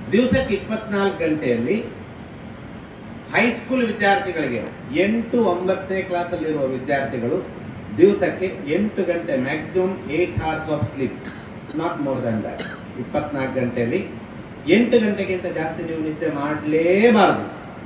ದಿವಸಕ್ಕೆ ಇಪ್ಪತ್ನಾಲ್ಕು ಗಂಟೆಯಲ್ಲಿ ಹೈಸ್ಕೂಲ್ ವಿದ್ಯಾರ್ಥಿಗಳಿಗೆ ಎಂಟು ಒಂಬತ್ತನೇ ಕ್ಲಾಸಲ್ಲಿರುವ ವಿದ್ಯಾರ್ಥಿಗಳು ದಿವಸಕ್ಕೆ ಎಂಟು ಗಂಟೆ maximum eight hours of sleep not more than that ಇಪ್ಪತ್ನಾಲ್ಕು ಗಂಟೆಯಲ್ಲಿ ಎಂಟು ಗಂಟೆಗಿಂತ ಜಾಸ್ತಿ ನೀವು ನಿದ್ದೆ ಮಾಡಲೇಬಾರದು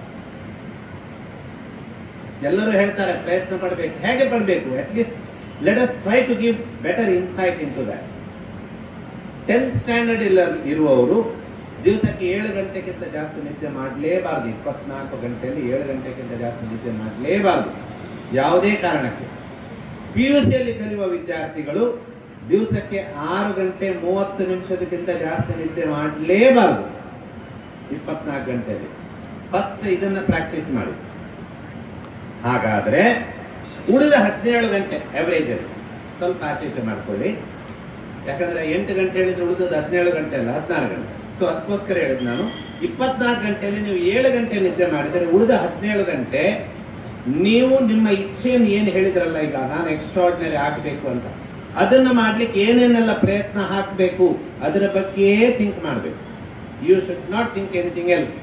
ಎಲ್ಲರೂ ಹೇಳ್ತಾರೆ ಪ್ರಯತ್ನ ಪಡಬೇಕು ಹೇಗೆ ಪಡಬೇಕು at least let us try to give better insight into that tenth standard ಇಲ್ಲ ಇರುವವರು ದಿವಸಕ್ಕೆ ಏಳು ಗಂಟೆಗಿಂತ ಜಾಸ್ತಿ ನಿದ್ದೆ ಮಾಡಲೇಬಾರದು ಇಪ್ಪತ್ನಾಲ್ಕು ಗಂಟೆಯಲ್ಲಿ ಏಳು ಗಂಟೆಗಿಂತ ಜಾಸ್ತಿ ನಿದ್ದೆ ಮಾಡಲೇಬಾರದು ಯಾವುದೇ ಕಾರಣಕ್ಕೆ ಪಿ ಯು ಸಿಯಲ್ಲಿ ಕಲಿಯುವ ವಿದ್ಯಾರ್ಥಿಗಳು ದಿವಸಕ್ಕೆ ಆರು ಗಂಟೆ ಮೂವತ್ತು ನಿಮಿಷದಕ್ಕಿಂತ ಜಾಸ್ತಿ ನಿದ್ದೆ ಮಾಡಲೇಬಾರದು ಇಪ್ಪತ್ನಾಲ್ಕು ಗಂಟೆಯಲ್ಲಿ ಫಸ್ಟ್ ಇದನ್ನ ಪ್ರಾಕ್ಟೀಸ್ ಮಾಡಿ ಹಾಗಾದ್ರೆ ಉಳಿದ ಹದಿನೇಳು ಗಂಟೆ ಅವರೇಜ್ ಅಲ್ಲಿ ಸ್ವಲ್ಪ ಆಚೆ ಈಚೆ ಮಾಡ್ಕೊಳ್ಳಿ ಯಾಕಂದ್ರೆ ಎಂಟು ಗಂಟೆ ಹೇಳಿದ್ರೆ ಉಳಿದದ್ದು ಹದಿನೇಳು ಗಂಟೆ ಅಲ್ಲ ಹದಿನಾರು ಗಂಟೆ ಸೊ ಅದಕ್ಕೋಸ್ಕರ ಹೇಳಿದ್ ನಾನು ಇಪ್ಪತ್ನಾಲ್ಕು ಗಂಟೆಯಲ್ಲಿ ನೀವು ಏಳು ಗಂಟೆ ನಿದ್ದೆ ಮಾಡಿದರೆ ಉಳಿದ ಹದಿನೇಳು ಗಂಟೆ ನೀವು ನಿಮ್ಮ ಇಚ್ಛೆಯನ್ನು ಏನು ಹೇಳಿದ್ರಲ್ಲ ಈಗ ನಾನು ಎಕ್ಸ್ಟ್ರಾರ್ಡಿನರಿ ಆಗಬೇಕು ಅಂತ ಅದನ್ನ ಮಾಡ್ಲಿಕ್ಕೆ ಏನೇನೆಲ್ಲ ಪ್ರಯತ್ನ ಹಾಕಬೇಕು ಅದರ ಬಗ್ಗೆ ಥಿಂಕ್ ಮಾಡಬೇಕು you should not think anything else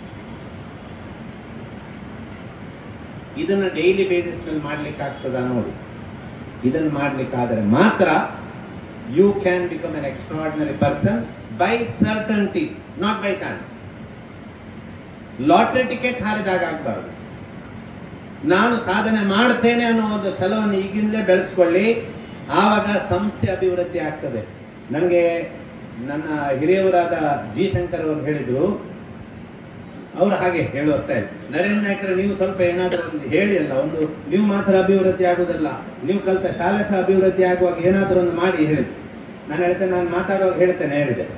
ಇದನ್ನ ಡೈಲಿ ಬೇಸಿಸ್ ಮೇಲೆ ಮಾಡ್ಲಿಕ್ಕೆ ಆಗ್ತದ ನೋಡಿ ಇದನ್ನು ಮಾಡ್ಲಿಕ್ಕಾದರೆ ಮಾತ್ರ you can become an extraordinary person by certainty not by chance lottery ticket ಹಾರಿದಾಗ ಆಗಬಾರ್ದು ನಾನು ಸಾಧನೆ ಮಾಡ್ತೇನೆ ಅನ್ನೋ ಒಂದು ಛಲವನ್ನು ಈಗಿಂದಲೇ ಬೆಳೆಸ್ಕೊಳ್ಳಿ ಆವಾಗ ಸಂಸ್ಥೆ ಅಭಿವೃದ್ಧಿ ಆಗ್ತದೆ ನನಗೆ ನನ್ನ ಹಿರಿಯವರಾದ ಜಿ ಶಂಕರ್ ಅವರು ಹೇಳಿದ್ರು ಅವರು ಹಾಗೆ ಹೇಳುವ ಸ್ಟೈಲ್ ನರೇಂದ್ರ ನಾಯ್ಕರು ನೀವು ಸ್ವಲ್ಪ ಏನಾದರೂ ಒಂದು ಹೇಳಿ ಅಲ್ಲ ಒಂದು ನೀವು ಮಾತ್ರ ಅಭಿವೃದ್ಧಿ ಆಗುವುದಲ್ಲ ನೀವು ಕಲಿತ ಶಾಲೆ ಸಹ ಅಭಿವೃದ್ಧಿ ಆಗುವಾಗ ಏನಾದರೂ ಒಂದು ಮಾಡಿ ಹೇಳಿದ್ರು ನಾನು ಹೇಳ್ತೇನೆ ನಾನು ಮಾತಾಡುವಾಗ ಹೇಳ್ತೇನೆ ಹೇಳಿದೆ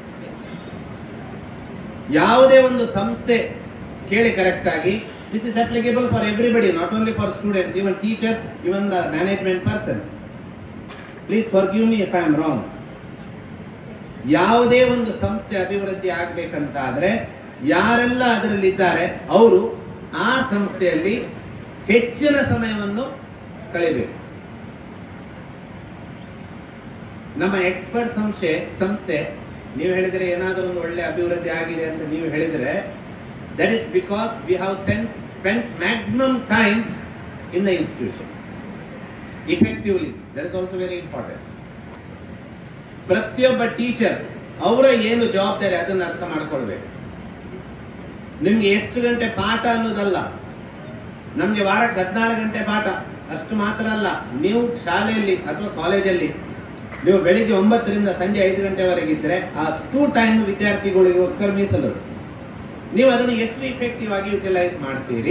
ಯಾವುದೇ ಒಂದು ಸಂಸ್ಥೆ ಕೇಳಿ ಕರೆಕ್ಟ್ ಆಗಿ this is applicable for everybody not only for students even teachers even the management persons please forgive me if I am wrong ಯಾವುದೇ ಒಂದು ಸಂಸ್ಥೆ ಅಭಿವೃದ್ಧಿ ಆಗ್ಬೇಕಂತಾದ್ರೆ ಯಾರೆಲ್ಲ ಅದರಲ್ಲಿ ಇದ್ದಾರೆ ಅವರು ಆ ಸಂಸ್ಥೆಯಲ್ಲಿ ಹೆಚ್ಚಿನ ಸಮಯವನ್ನು ಕಳೆಯಬೇಕು ನಮ್ಮ ಎಕ್ಸ್ಪರ್ಟ್ ಸಂಸ್ಥೆ ಸಂಸ್ಥೆ ನೀವು ಹೇಳಿದರೆ ಏನಾದರೂ ಒಂದು ಒಳ್ಳೆ ಅಭಿವೃದ್ಧಿ ಆಗಿದೆ ಅಂತ ನೀವು ಹೇಳಿದರೆ that is because we have sent spent maximum time in the institution effectively that is also very important ಪ್ರತಿಯೊಬ್ಬ ಟೀಚರ್ ಅವರ ಏನು ಜವಾಬ್ದಾರಿ ಅದನ್ನು ಅರ್ಥ ಮಾಡ್ಕೊಳ್ಬೇಕು ನಿಮ್ಗೆ ಎಷ್ಟು ಗಂಟೆ ಪಾಠ ಅನ್ನೋದಲ್ಲ ನಮ್ಗೆ ವಾರಕ್ಕೆ ಹದಿನಾರು ಗಂಟೆ ಪಾಠ ಅಷ್ಟು ಮಾತ್ರ ಅಲ್ಲ ನೀವು ಶಾಲೆಯಲ್ಲಿ ಅಥವಾ ಕಾಲೇಜಲ್ಲಿ ನೀವು ಬೆಳಿಗ್ಗೆ ಒಂಬತ್ತರಿಂದ ಸಂಜೆ ಐದು ಗಂಟೆವರೆಗಿದ್ರೆ ಅಷ್ಟು ಟೈಮ್ ವಿದ್ಯಾರ್ಥಿಗಳಿಗೋಸ್ಕರ ಮೀಸಲು ನೀವು ಅದನ್ನು ಎಷ್ಟು ಇಫೆಕ್ಟಿವ್ ಆಗಿ ಯುಟಿಲೈಸ್ ಮಾಡ್ತೀರಿ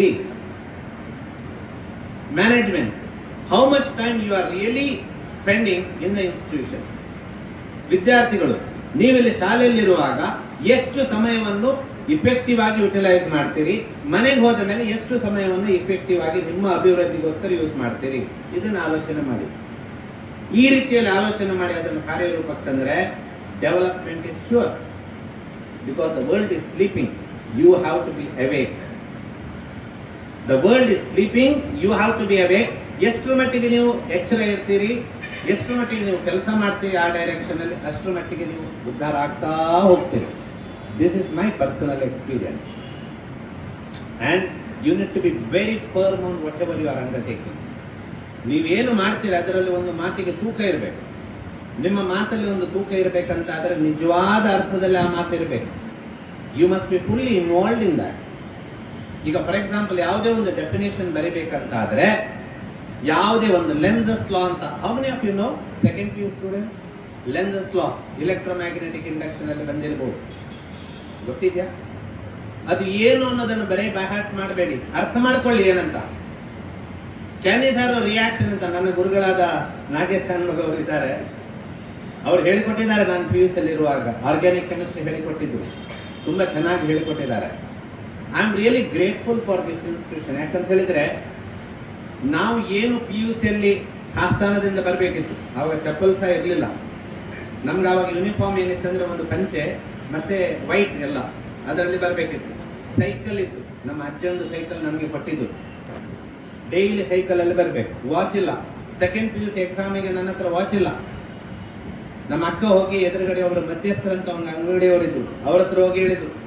management how much time you are really spending in the institution ವಿದ್ಯಾರ್ಥಿಗಳು ನೀವಿಲ್ಲಿ ಶಾಲೆಯಲ್ಲಿರುವಾಗ ಎಷ್ಟು ಸಮಯವನ್ನು ಇಫೆಕ್ಟಿವ್ ಆಗಿ ಯುಟಿಲೈಸ್ ಮಾಡ್ತೀರಿ ಮನೆಗೆ ಹೋದ ಮೇಲೆ ಎಷ್ಟು ಸಮಯವನ್ನು ಇಫೆಕ್ಟಿವ್ ಆಗಿ ನಿಮ್ಮ ಅಭಿವೃದ್ಧಿಗೋಸ್ಕರ ಯೂಸ್ ಮಾಡ್ತೀರಿ ಇದನ್ನು ಆಲೋಚನೆ ಮಾಡಿ ಈ ರೀತಿಯಲ್ಲಿ ಆಲೋಚನೆ ಮಾಡಿ ಅದನ್ನು ಕಾರ್ಯರೂಪಕ್ಕೆ ತಂದ್ರೆ development is sure because the world is sleeping you have to be awake the world is sleeping you have to be awake ಎಷ್ಟು ಮಟ್ಟಿಗೆ ನೀವು ಎಚ್ಚರ ಇರ್ತೀರಿ ಎಷ್ಟು ಮಟ್ಟಿಗೆ ನೀವು ಕೆಲಸ ಮಾಡ್ತೀರಿ ಆ ಡೈರೆಕ್ಷನ್ ಅಲ್ಲಿ ಅಷ್ಟರ ಮಟ್ಟಿಗೆ ನೀವು ಉದ್ಧಾರ ಆಗ್ತಾ ಹೋಗ್ತೀರಿ this is my personal experience and you need to be very firm on whatever you are undertaking ನೀವೇನು ಮಾಡ್ತೀರಿ ಅದರಲ್ಲಿ ಒಂದು ಮಾತಿಗೆ ತೂಕ ಇರಬೇಕು ನಿಮ್ಮ ಮಾತಲ್ಲಿ ಒಂದು ತೂಕ ಇರಬೇಕಂತ ಆದರೆ ನಿಜವಾದ ಅರ್ಥದಲ್ಲಿ ಆ ಮಾತು ಇರಬೇಕು you must be fully involved in that ಈಗ ಫಾರ್ ಎಕ್ಸಾಂಪಲ್ ಯಾವುದೇ ಒಂದು ಡೆಫಿನೇಷನ್ ಬರಿಬೇಕಂತ ಆದ್ರೆ ಯಾವುದೇ ಒಂದು ಲೆನ್ಸಸ್ ಲಾ ಅಂತ how many of you know second P U student Lenz's law electromagnetic induction ಅಲ್ಲಿ ಬಂದಿರಬಹುದು ಗೊತ್ತಿದ್ಯಾ ಅದು ಏನು ಅನ್ನೋದನ್ನು ಬರೀ ಬ್ಯಾಹಾಟ್ ಮಾಡಬೇಡಿ ಅರ್ಥ ಮಾಡ್ಕೊಳ್ಳಿ ಏನಂತ ಕ್ಯಾನಿದಾರ ರಿಯಾಕ್ಷನ್ ಅಂತ ನನ್ನ ಗುರುಗಳಾದ ನಾಗೇಶ್ ಹನ್ಮಗ ಅವರು ಇದ್ದಾರೆ ಅವ್ರು ಹೇಳಿಕೊಟ್ಟಿದ್ದಾರೆ ನಾನು ಪಿ ಯು ಅಲ್ಲಿ ಇರುವಾಗ ಆರ್ಗ್ಯಾನಿಕ್ ಕೆಮಿಸ್ಟ್ರಿ ಹೇಳಿಕೊಟ್ಟಿದ್ದು ತುಂಬಾ ಚೆನ್ನಾಗಿ ಹೇಳಿಕೊಟ್ಟಿದ್ದಾರೆ I am really grateful for this institution ಯಾಕಂತ ಹೇಳಿದ್ರೆ ನಾವು ಏನು ಪಿ ಯು ಸಿಯಲ್ಲಿ ಆಸ್ಥಾನದಿಂದ ಬರಬೇಕಿತ್ತು ಆವಾಗ ಚಪ್ಪಲ್ ಸಹ ಇರಲಿಲ್ಲ ನಮ್ಗೆ ಆವಾಗ ಯೂನಿಫಾರ್ಮ್ ಏನಿತ್ತಂದ್ರೆ ಒಂದು ಪಂಚೆ ಮತ್ತೆ ವೈಟ್ ಎಲ್ಲ ಅದರಲ್ಲಿ ಬರಬೇಕಿತ್ತು ಸೈಕಲ್ ಇತ್ತು ನಮ್ಮ ಅಜ್ಜಂದು ಸೈಕಲ್ ನಮಗೆ ಕೊಟ್ಟಿದ್ದು ಡೈಲಿ ಸೈಕಲ್ ಅಲ್ಲಿ ಬರಬೇಕು ವಾಚ್ ಇಲ್ಲ ಸೆಕೆಂಡ್ ಪಿ ಯು ಸಿ ಎಕ್ಸಾಮಿಗೆ ನನ್ನ ಹತ್ರ ವಾಚ್ ಇಲ್ಲ ನಮ್ಮ ಅಕ್ಕ ಹೋಗಿ ಎದುರುಗಡೆ ಒಬ್ಬರು ಮಧ್ಯಸ್ಥರಂತ ಒಂದು ಅಂಗಡಿಯವರಿದ್ರು ಅವ್ರ ಹತ್ರ ಹೋಗಿ ಹೇಳಿದ್ರು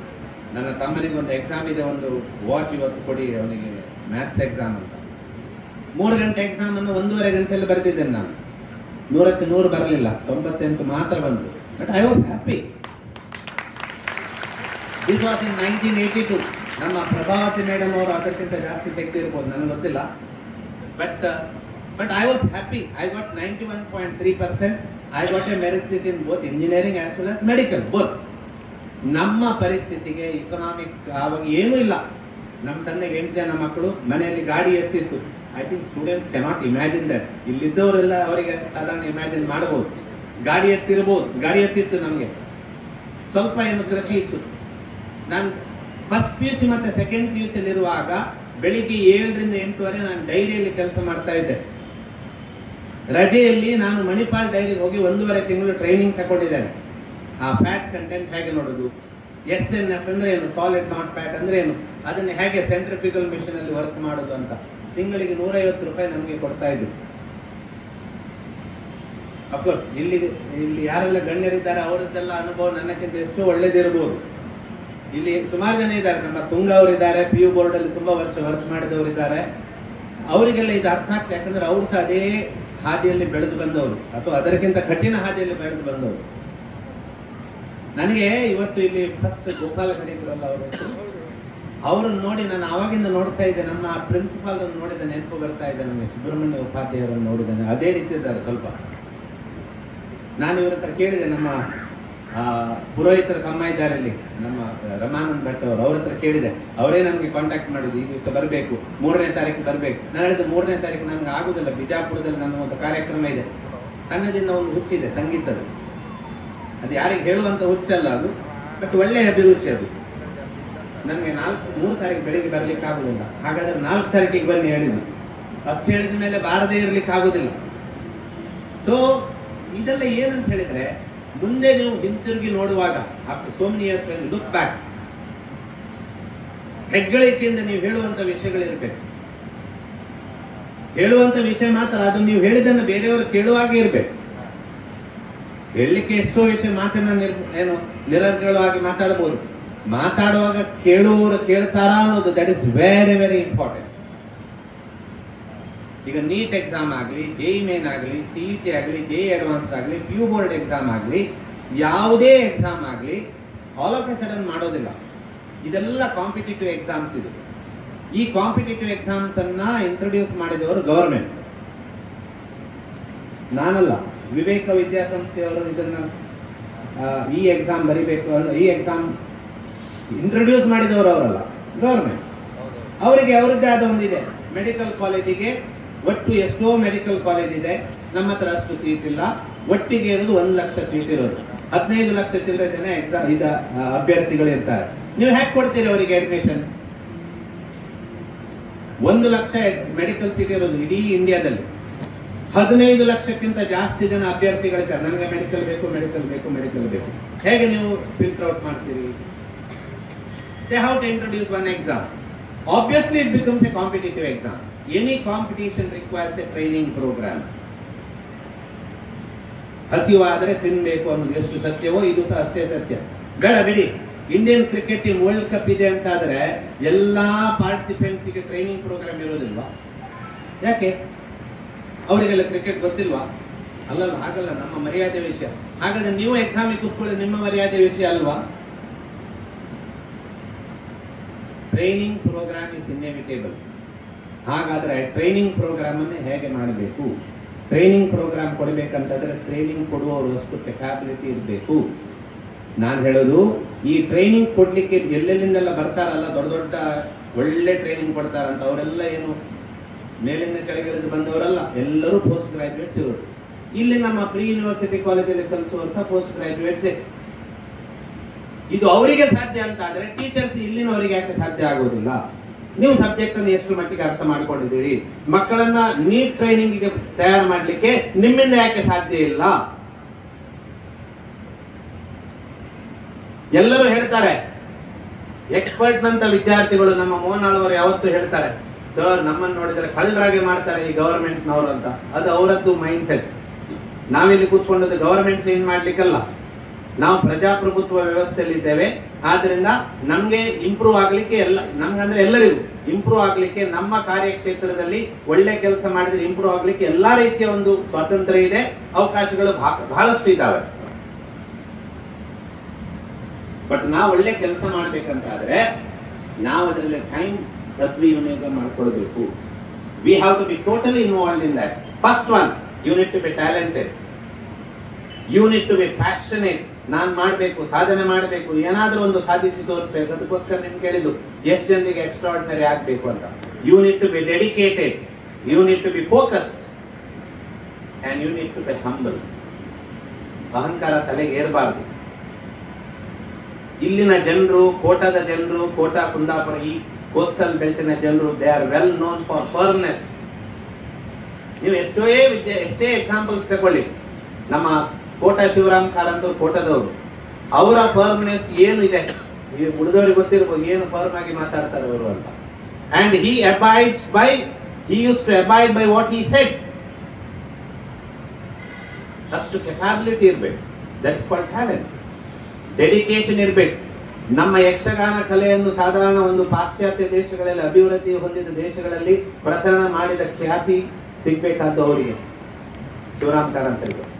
ನನ್ನ ತಮ್ಮನಿಗೆ ಒಂದು ಎಕ್ಸಾಮ್ ಇದೆ ಒಂದು ವಾಚ್ ಇವತ್ತು ಕೊಡಿ ಅವನಿಗೆ ಮ್ಯಾಥ್ಸ್ ಎಕ್ಸಾಮ್ ಅಂತ ಮೂರು ಗಂಟೆ ಎಕ್ಸಾಮ್ ಅನ್ನು ಒಂದೂವರೆ ಗಂಟೆಯಲ್ಲಿ ಬರೆದಿದ್ದೇನೆ ನಾನು ನೂರಕ್ಕೆ ನೂರು ಬರಲಿಲ್ಲ ತೊಂಬತ್ತೆಂಟು ಮಾತ್ರ ಬಂತು but I was happy this was in nineteen eighty two ನಮ್ಮ ಪ್ರಭಾವತಿ ಮೇಡಮ್ ಅವರು ಅದಕ್ಕಿಂತ ಜಾಸ್ತಿ ತೆಗೆದಿರ್ಬೋದು ನನಗೆ ಗೊತ್ತಿಲ್ಲ but but I was happy I got ninety one point three percent I got a merit seat in both engineering as well as medical both ನಮ್ಮ ಪರಿಸ್ಥಿತಿಗೆ economic ಆವಾಗ ಏನೂ ಇಲ್ಲ ನಮ್ಮ ತಂದೆಗೆ ಎಂಟು ಜನ ಮಕ್ಕಳು ಮನೆಯಲ್ಲಿ ಗಾಡಿ ಎತ್ತಿತ್ತು I think students cannot imagine that ಇಲ್ಲಿದ್ದವರೆಲ್ಲ ಅವರಿಗೆ ಸಾಧಾರಣ ಇಮ್ಯಾಜಿನ್ ಮಾಡಬಹುದು ಗಾಡಿ ಎತ್ತಿರ್ಬೋದು ಗಾಡಿ ಎತ್ತಿತ್ತು ನಮಗೆ ಸ್ವಲ್ಪ ಏನು ಕೃಷಿ ಇತ್ತು ನಾನು ಫಸ್ಟ್ ಪಿ ಯು ಸಿ ಮತ್ತೆ ಸೆಕೆಂಡ್ ಪಿ ಯು ಇರುವಾಗ ಬೆಳಿಗ್ಗೆ ಏಳರಿಂದ ಎಂಟುವರೆ ನಾನು ಡೈರಿಯಲ್ಲಿ ಕೆಲಸ ಮಾಡ್ತಾ ಇದ್ದೆ ರಜೆಯಲ್ಲಿ ನಾನು ಮಣಿಪಾಲ್ ಡೈರಿಗೆ ಹೋಗಿ ಒಂದೂವರೆ ತಿಂಗಳು ಟ್ರೈನಿಂಗ್ ತಗೊಂಡಿದ್ದೇನೆ ಆ ಫ್ಯಾಟ್ ಕಂಟೆಂಟ್ ಹೇಗೆ ನೋಡೋದು ಎಸ್ ಎನ್ ಎಫ್ ಅಂದ್ರೆ ಏನು ಸಾಲಿಡ್ ನಾಟ್ ಫ್ಯಾಟ್ ಅಂದ್ರೆ ಏನು ಅದನ್ನ ಹೇಗೆ ಸೆಂಟ್ರಿಫಿಕಲ್ ಮಿಷನ್ ಅಲ್ಲಿ ವರ್ಕ್ ಮಾಡೋದು ಅಂತ ತಿಂಗಳಿಗೆ ನೂರೈವತ್ತು ರೂಪಾಯಿ ನಮಗೆ ಕೊಡ್ತಾ ಇದ್ರು ಅಫ್ಕೋರ್ಸ್ ಇಲ್ಲಿ ಇಲ್ಲಿ ಯಾರೆಲ್ಲ ಗಣ್ಯರಿದ್ದಾರೆ ಅವರದ್ದೆಲ್ಲ ಅನುಭವ ನನ್ನಕ್ಕಿಂತ ಎಷ್ಟೋ ಒಳ್ಳೇದಿರಬಹುದು ಇಲ್ಲಿ ಸುಮಾರು ಜನ ಇದ್ದಾರೆ ನಮ್ಮ ತುಂಗ ಅವರಿದ್ದಾರೆ ಪಿ ಯು ಬೋರ್ಡ್ ಅಲ್ಲಿ ತುಂಬಾ ವರ್ಷ ವರ್ಕ್ ಮಾಡಿದವರಿದ್ದಾರೆ ಅವರಿಗೆಲ್ಲ ಇದು ಅರ್ಥ ಆಗ್ತದೆ ಯಾಕಂದ್ರೆ ಅವರು ಸಹ ಅದೇ ಹಾದಿಯಲ್ಲಿ ಬೆಳೆದು ಬಂದವರು ಅಥವಾ ಅದಕ್ಕಿಂತ ಕಠಿಣ ಹಾದಿಯಲ್ಲಿ ಬೆಳೆದು ಬಂದವರು ನನಗೆ ಇವತ್ತು ಇಲ್ಲಿ ಫಸ್ಟ್ ಗೋಪಾಲ ಗಡಿಗರಲ್ಲ ಅವರು ಅವರನ್ನು ನೋಡಿ ನಾನು ಆವಾಗಿಂದ ನೋಡ್ತಾ ಇದ್ದೆ ನಮ್ಮ ಪ್ರಿನ್ಸಿಪಾಲ್ ನೋಡಿದ ನೆನಪು ಬರ್ತಾ ಇದೆ ನನಗೆ ಸುಬ್ರಹ್ಮಣ್ಯ ಉಪಾಧ್ಯಾಯರನ್ನು ನೋಡಿದ್ದೇನೆ ಅದೇ ರೀತಿ ಇದ್ದಾರೆ ಸ್ವಲ್ಪ ನಾನು ಇವ್ರ ಹತ್ರ ಕೇಳಿದೆ ನಮ್ಮ ಆ, ಪುರೋಹಿತರ ತಮ್ಮ ಇದ್ದಾರೆ ಇಲ್ಲಿ ನಮ್ಮ ರಮಾನಂದ್ ಭಟ್ ಅವರು ಅವ್ರ ಹತ್ರ ಕೇಳಿದೆ ಅವರೇ ನನಗೆ ಕಾಂಟ್ಯಾಕ್ಟ್ ಮಾಡಿದ್ದು ಈ ದಿವಸ ಬರಬೇಕು ಮೂರನೇ ತಾರೀಕು ಬರಬೇಕು ನಾನು ಹೇಳಿದ್ದು ಮೂರನೇ ತಾರೀಕು ನನಗೆ ಆಗುದಿಲ್ಲ ಬಿಜಾಪುರದಲ್ಲಿ ನನ್ನ ಒಂದು ಕಾರ್ಯಕ್ರಮ ಇದೆ ಸಣ್ಣದಿಂದ ಒಂದು ಹುಚ್ಚಿದೆ ಸಂಗೀತದ ಅದು ಯಾರಿಗೆ ಹೇಳುವಂತ ಹುಚ್ಚಲ್ಲ ಅದು ಬಟ್ ಒಳ್ಳೆಯ ಅಭಿರುಚಿ ಅದು ನನಗೆ ನಾಲ್ಕು ಮೂರು ತಾರೀಕು ಬೆಳಿಗ್ಗೆ ಬರ್ಲಿಕ್ಕೆ ಆಗುದಿಲ್ಲ ಹಾಗಾದ್ರೆ ನಾಲ್ಕು ತಾರೀಕಿಗೆ ಬನ್ನಿ ಹೇಳಿದ್ದು ಅಷ್ಟು ಹೇಳಿದ ಮೇಲೆ ಬಾರದೇ ಇರ್ಲಿಕ್ಕೆ ಆಗುದಿಲ್ಲ ಸೊ ಇದೆಲ್ಲ ಏನಂತ ಹೇಳಿದ್ರೆ ಮುಂದೆ ನೀವು ಹಿಂತಿರುಗಿ ನೋಡುವಾಗ after so many years look back ಹೆಗ್ಗಳಿಕೆಯಿಂದ ನೀವು ಹೇಳುವಂತ ವಿಷಯಗಳಿರ್ಬೇಕು ಹೇಳುವಂತ ವಿಷಯ ಮಾತ್ರ ಅದು ನೀವು ಹೇಳಿದ್ದನ್ನು ಬೇರೆಯವರು ಕೇಳುವಾಗೆ ಇರ್ಬೇಕು ಹೇಳಲಿಕ್ಕೆ ಎಷ್ಟೋ ವಿಷಯ ಮಾತನ್ನ ನಿರ್ ಏನು ನಿರರ್ಗಳವಾಗಿ ಮಾತಾಡಬಹುದು ಮಾತಾಡುವಾಗ ಕೇಳುವವರು ಕೇಳ್ತಾರಾ ಅನ್ನೋದು that is very very important ಈಗ ನೀಟ್ ಎಕ್ಸಾಮ್ ಆಗಲಿ ಜೆ ಮೇನ್ ಆಗಲಿ ಸಿ ಇ ಟಿ ಆಗಲಿ ಜೆ ಅಡ್ವಾನ್ಸ್ ಆಗಲಿ ಪ್ಯೂ ಬೋರ್ಡ್ ಎಕ್ಸಾಮ್ ಆಗಲಿ ಯಾವುದೇ ಎಕ್ಸಾಮ್ ಆಗಲಿ ಆಲ್ ಆಫ್ ಎ ಸಡನ್ ಮಾಡೋದಿಲ್ಲ ಇದೆಲ್ಲ ಕಾಂಪಿಟೇಟಿವ್ ಎಕ್ಸಾಮ್ಸ್ ಇದು ಈ ಕಾಂಪಿಟೇಟಿವ್ ಎಕ್ಸಾಮ್ಸ್ ಅನ್ನ ಇಂಟ್ರೊಡ್ಯೂಸ್ ಮಾಡಿದವರು ಗವರ್ಮೆಂಟ್ ನಾನಲ್ಲ ವಿವೇಕ ವಿದ್ಯಾಸಂಸ್ಥೆಯವರು ಇದನ್ನ ಆ, ಈ ಎಕ್ಸಾಮ್ ಬರಿಬೇಕು ಅಂದ್ರೆ ಈ ಎಕ್ಸಾಮ್ ಇಂಟ್ರೊಡ್ಯೂಸ್ ಮಾಡಿದವರು ಅವರಲ್ಲ ಗವರ್ಮೆಂಟ್ ಅವರಿಗೆ ಅವರದ್ದೇ ಆದ ಒಂದಿದೆ ಮೆಡಿಕಲ್ ಕಾಲೇಜಿಗೆ ಒಟ್ಟು ಎಷ್ಟೋ ಮೆಡಿಕಲ್ ಕಾಲೇಜ್ ಇದೆ ನಮ್ಮ ಹತ್ರ ಅಷ್ಟು ಸೀಟ್ ಇಲ್ಲ ಒಟ್ಟಿಗೆ ಇರೋದು ಒಂದು ಲಕ್ಷ ಸೀಟ್ ಇರೋದು ಹದಿನೈದು ಲಕ್ಷ ಚಿಲ್ಲರೆ ಜನ ಎಕ್ಸಾಮ್ ಇದ ಆ, ಅಭ್ಯರ್ಥಿಗಳು ಇರ್ತಾರೆ ನೀವು ಹೇಗೆ ಕೊಡ್ತೀರಿ ಅವರಿಗೆ ಅಡ್ಮಿಷನ್ ಒಂದು ಲಕ್ಷ ಮೆಡಿಕಲ್ ಸೀಟ್ ಇರೋದು ಇಡೀ ಇಂಡಿಯಾದಲ್ಲಿ ಹದಿನೈದು ಲಕ್ಷಕ್ಕಿಂತ ಜಾಸ್ತಿ ಜನ ಅಭ್ಯರ್ಥಿಗಳಿದ್ದಾರೆ ನನಗೆ ಮೆಡಿಕಲ್ ಬೇಕು ಮೆಡಿಕಲ್ ಬೇಕು ಮೆಡಿಕಲ್ ಬೇಕು ಹೇಗೆ ನೀವು ಫಿಲ್ಟರ್ ಔಟ್ ಮಾಡ್ತೀರಿ they how to introduce one exam obviously it becomes a competitive exam any competition requires a training programme ಹಸಿವಾದರೆ ತಿನ್ಬೇಕು ಅನ್ನೋದು ಎಷ್ಟು ಸತ್ಯವೋ ಇದು ಸಹ ಅಷ್ಟೇ ಸತ್ಯ ಬೇಡ ಬಿಡಿ Indian cricket team world cup ಇದೆ ಅಂತ ಆದ್ರೆ ಎಲ್ಲಾ ಪಾರ್ಟಿಸಿಪೆಂಟ್ಸ್ ಗೆ ಟ್ರೈನಿಂಗ್ ಪ್ರೋಗ್ರಾಮ್ ಇರೋದಿಲ್ವಾ ಯಾಕೆ ಅವರಿಗೆಲ್ಲ ಕ್ರಿಕೆಟ್ ಗೊತ್ತಿಲ್ವಾ ಅಲ್ಲಲ್ಲ ಹಾಗಲ್ಲ ನಮ್ಮ ಮರ್ಯಾದೆ ವಿಷಯ ಹಾಗಾದ್ರೆ ನೀವು ಎಕ್ಸಾಮಿಗೆ ಕೂತ್ಕೊಳ್ಳೋದು ನಿಮ್ಮ ಮರ್ಯಾದೆ ವಿಷಯ ಅಲ್ವಾ ಟ್ರೈನಿಂಗ್ ಪ್ರೋಗ್ರಾಮ್ ಇಸ್ ಇನ್ಎವಿಟೇಬಲ್ ಹಾಗಾದ್ರೆ ಟ್ರೈನಿಂಗ್ ಪ್ರೋಗ್ರಾಮ್ ಅನ್ನು ಹೇಗೆ ಮಾಡಬೇಕು ಟ್ರೈನಿಂಗ್ ಪ್ರೋಗ್ರಾಮ್ ಕೊಡಬೇಕಂತಂದ್ರೆ ಟ್ರೈನಿಂಗ್ ಕೊಡುವವರು ಅಷ್ಟು ಕೆಪಾಬಿಲಿಟಿ ಇರಬೇಕು ನಾನು ಹೇಳೋದು ಈ ಟ್ರೈನಿಂಗ್ ಕೊಡ್ಲಿಕ್ಕೆ ಎಲ್ಲೆಲ್ಲಿಂದೆಲ್ಲ ಬರ್ತಾರಲ್ಲ ದೊಡ್ಡ ದೊಡ್ಡ ಒಳ್ಳೆ ಟ್ರೈನಿಂಗ್ ಕೊಡ್ತಾರಂತ ಅವರೆಲ್ಲ ಏನು ಮೇಲಿಂದ ಕೆಳಗಿಳಿದು ಬಂದವರಲ್ಲ ಎಲ್ಲರೂ ಪೋಸ್ಟ್ ಗ್ರಾಜುಯೇಟ್ಸ್ ಇರೋರು ಇಲ್ಲಿ ನಮ್ಮ ಪ್ರೀ ಯೂನಿವರ್ಸಿಟಿ ಕಾಲೇಜಲ್ಲಿ ಕಲಿಸುವವರು ಸಹ ಪೋಸ್ಟ್ ಗ್ರಾಜುಯೇಟ್ಸ್ ಇದು ಅವರಿಗೆ ಸಾಧ್ಯ ಅಂತ ಆದ್ರೆ ಟೀಚರ್ಸ್ ಇಲ್ಲಿನವರಿಗೆ ಯಾಕೆ ಸಾಧ್ಯ ಆಗೋದಿಲ್ಲ ನೀವು ಸಬ್ಜೆಕ್ಟ್ ಅನ್ನು ಎಷ್ಟು ಮಟ್ಟಿಗೆ ಅರ್ಥ ಮಾಡ್ಕೊಂಡಿದ್ದೀರಿ ಮಕ್ಕಳನ್ನ ನೀಟ್ ಟ್ರೈನಿಂಗ್ ಗೆ ತಯಾರು ಮಾಡ್ಲಿಕ್ಕೆ ನಿಮ್ಮಿಂದ ಯಾಕೆ ಸಾಧ್ಯ ಇಲ್ಲ ಎಲ್ಲರೂ ಹೇಳ್ತಾರೆ ಎಕ್ಸ್ಪರ್ಟ್ ನಂತ ವಿದ್ಯಾರ್ಥಿಗಳು ನಮ್ಮ ಮೋಹನ್ ಆಳ್ವರು ಯಾವತ್ತೂ ಹೇಳ್ತಾರೆ ಸರ್ ನಮ್ಮನ್ನು ನೋಡಿದರೆ ಕಳ್ಳರಾಗೆ ಮಾಡ್ತಾರೆ ಈ ಗವರ್ಮೆಂಟ್ ನವರು ಅಂತ ಅದು ಅವರದ್ದು ಮೈಂಡ್ ಸೆಟ್ ನಾವಿಲ್ಲಿ ಕೂತ್ಕೊಂಡದ್ದು ಗವರ್ಮೆಂಟ್ ಚೇಂಜ್ ಮಾಡ್ಲಿಕ್ಕಲ್ಲ ನಾವು ಪ್ರಜಾಪ್ರಭುತ್ವ ವ್ಯವಸ್ಥೆಯಲ್ಲಿ ಇದ್ದೇವೆ ಆದ್ರಿಂದ ನಮ್ಗೆ ಇಂಪ್ರೂವ್ ಆಗ್ಲಿಕ್ಕೆ ಎಲ್ಲ ನಮ್ಗಂದ್ರೆ ಎಲ್ಲರಿಗೂ ಇಂಪ್ರೂವ್ ಆಗ್ಲಿಕ್ಕೆ ನಮ್ಮ ಕಾರ್ಯಕ್ಷೇತ್ರದಲ್ಲಿ ಒಳ್ಳೆ ಕೆಲಸ ಮಾಡಿದ್ರೆ ಇಂಪ್ರೂವ್ ಆಗ್ಲಿಕ್ಕೆ ಎಲ್ಲಾ ರೀತಿಯ ಒಂದು ಸ್ವಾತಂತ್ರ್ಯ ಇದೆ ಅವಕಾಶಗಳು ಬಹಳ- ಬಹಳಷ್ಟು ಇದ್ದಾವೆ ಬಟ್ ನಾವು ಒಳ್ಳೆ ಕೆಲಸ ಮಾಡ್ಬೇಕಂತಾದ್ರೆ ನಾವು ಅದರಲ್ಲಿ ಟೈಮ್ ಸದ್ವಿನಿಯೋಗ ಮಾಡ್ಕೊಳ್ಬೇಕು we have to be totally involve in that first one you need to be talented you need to be passionate ನಾನ್ ಮಾಡಬೇಕು ಸಾಧನೆ ಮಾಡಬೇಕು ಏನಾದ್ರೂ ಒಂದು ಸಾಧಿಸಿ ತೋರಿಸ್ಬೇಕು ಅದಕ್ಕೋಸ್ಕರ ನಿಮ್ಗೆ ಕೇಳಿದ್ದು ಎಷ್ಟು ಜನರಿಗೆ ಎಕ್ಸ್ಟ್ರಾರ್ಡಿನರಿ ಆಗ್ಬೇಕು ಅಂತ you need to be dedicated you need to be focused and you need to be humble ಅಹಂಕಾರ ತಲೆಗೆ ಏರಬಾರ್ದು ಇಲ್ಲಿನ ಜನರು ಕೋಟಾದ ಜನರು ಕೋಟಾ ಕುಂದಾಪುರ ಈ ಕೋಸ್ಟಲ್ ಬೆಲ್ಟಿನ ಜನರು they are well known for fairness ನೀವು ಎಷ್ಟೋ ವಿದ್ಯೆ ಎಷ್ಟೇ ಎಕ್ಸಾಂಪಲ್ಸ್ ತಗೊಳ್ಳಿ ನಮ್ಮ ಕೋಟಾ ಶಿವರಾಮ್ ಕಾರಂತರು ಕೋಟದವರು ಅವರ ಫರ್ಮ್ನೆಸ್ ಏನು ಇದೆ ಈ ಉಳಿದವರಿಗೆ ಗೊತ್ತಿರ್ಬೋದು ಏನು ಫರ್ಮ್ ಆಗಿ ಮಾತಾಡ್ತಾರೆ ಅವರು ಅಂತ and he abides by he use to abide by what he set ಅಷ್ಟು ಕೆಪಾಬಿಲಿಟಿ ಇರ್ಬೇಕು ದಟ್ಸ್ ಕಾಲ್ ಟ್ಯಾಲೆಂಟ್ ಡೆಡಿಕೇಶನ್ ಇರ್ಬೇಕು ನಮ್ಮ ಯಕ್ಷಗಾನ ಕಲೆಯನ್ನು ಸಾಧಾರಣ ಒಂದು ಪಾಶ್ಚಾತ್ಯ ದೇಶಗಳಲ್ಲಿ ಅಭಿವೃದ್ಧಿ ಹೊಂದಿದ ದೇಶಗಳಲ್ಲಿ ಪ್ರಸರಣ ಮಾಡಿದ ಖ್ಯಾತಿ ಸಿಗ್ಬೇಕಾದ್ದು ಅವರಿಗೆ ಶಿವರಾಮ್ ಕಾರಂತರಿಗೆ